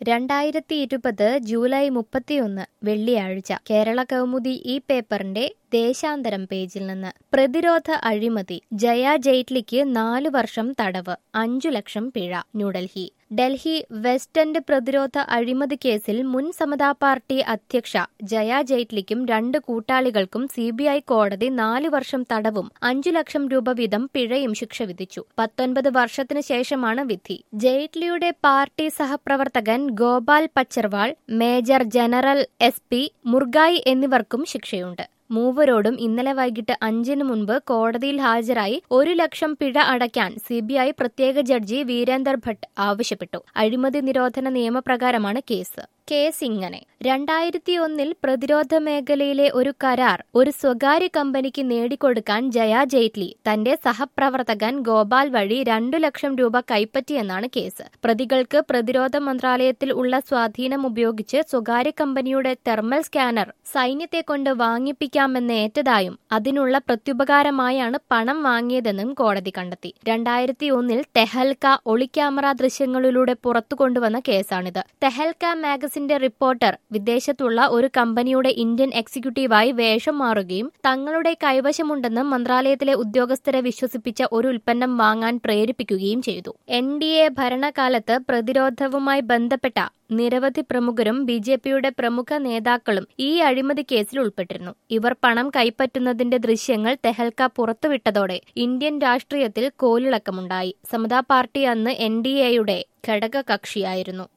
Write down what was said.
രണ്ടായിരത്തി ഇരുപത് ജൂലൈ മുപ്പത്തിയൊന്ന് വെള്ളിയാഴ്ച കേരള കൗമുദി ഈ പേപ്പറിന്റെ ദേശാന്തരം പേജിൽ നിന്ന് പ്രതിരോധ അഴിമതി ജയ ജെയ്റ്റ്ലിക്ക് നാലു വർഷം തടവ് അഞ്ചു ലക്ഷം പിഴ ന്യൂഡൽഹി ഡൽഹി വെസ്റ്റ് എൻഡ് പ്രതിരോധ അഴിമതി കേസിൽ മുൻ സമതാ പാർട്ടി അധ്യക്ഷ ജയ ജെയ്റ്റ്ലിക്കും രണ്ട് കൂട്ടാളികൾക്കും സിബിഐ കോടതി നാലു വർഷം തടവും അഞ്ചു ലക്ഷം രൂപ വീതം പിഴയും ശിക്ഷ വിധിച്ചു പത്തൊൻപത് വർഷത്തിനു ശേഷമാണ് വിധി ജെയ്റ്റ്ലിയുടെ പാർട്ടി സഹപ്രവർത്തകൻ Gopal Pacherwal major general S P Murgai എന്നിവർക്കും ശിക്ഷയുണ്ട് മൂവരോടും ഇന്നലെ വൈകിട്ട് അഞ്ചിന് മുൻപ് കോടതിയിൽ ഹാജരായി ഒരു ലക്ഷം പിഴ അടയ്ക്കാൻ സിബിഐ പ്രത്യേക ജഡ്ജി വീരേന്ദർ ഭട്ട് ആവശ്യപ്പെട്ടു അഴിമതി നിരോധന നിയമപ്രകാരമാണ് കേസ് കേസ് ഇങ്ങനെ രണ്ടായിരത്തി ഒന്നിൽ പ്രതിരോധ മേഖലയിലെ ഒരു കരാർ ഒരു സ്വകാര്യ കമ്പനിക്ക് നേടിക്കൊടുക്കാൻ ജയ ജെയ്റ്റ്ലി തന്റെ സഹപ്രവർത്തകൻ ഗോപാൽ വഴി രണ്ടു ലക്ഷം രൂപ കൈപ്പറ്റിയെന്നാണ് കേസ് പ്രതികൾക്ക് പ്രതിരോധ മന്ത്രാലയത്തിൽ ഉള്ള സ്വാധീനം ഉപയോഗിച്ച് സ്വകാര്യ കമ്പനിയുടെ തെർമൽ സ്കാനർ സൈന്യത്തെ കൊണ്ട് വാങ്ങിപ്പിക്കാമെന്ന് ഏറ്റതായും അതിനുള്ള പ്രത്യുപകാരമായാണ് പണം വാങ്ങിയതെന്നും കോടതി കണ്ടെത്തി രണ്ടായിരത്തി ഒന്നിൽ തെഹൽക്ക ഒളിക്യാമറ ദൃശ്യങ്ങളിലൂടെ പുറത്തു കൊണ്ടുവന്ന കേസാണിത് തെഹൽക്ക മാഗസിന്റെ റിപ്പോർട്ടർ വിദേശത്തുള്ള ഒരു കമ്പനിയുടെ ഇന്ത്യൻ എക്സിക്യൂട്ടീവായി വേഷം മാറുകയും തങ്ങളുടെ കൈവശമുണ്ടെന്ന് മന്ത്രാലയത്തിലെ ഉദ്യോഗസ്ഥരെ വിശ്വസിപ്പിച്ച ഒരു ഉൽപ്പന്നം വാങ്ങാൻ പ്രേരിപ്പിക്കുകയും ചെയ്തു എൻ ഡി എ ഭരണകാലത്ത് പ്രതിരോധവുമായി ബന്ധപ്പെട്ട നിരവധി പ്രമുഖരും ബി ജെ പിയുടെ പ്രമുഖ നേതാക്കളും ഈ അഴിമതി കേസിൽ ഉൾപ്പെട്ടിരുന്നു ഇവർ പണം കൈപ്പറ്റുന്നതിന്റെ ദൃശ്യങ്ങൾ തെഹൽക്ക പുറത്തുവിട്ടതോടെ ഇന്ത്യൻ രാഷ്ട്രീയത്തിൽ കോലിളക്കമുണ്ടായി സമതാ പാർട്ടി അന്ന് എൻ ഡി എയുടെ ഘടകകക്ഷിയായിരുന്നു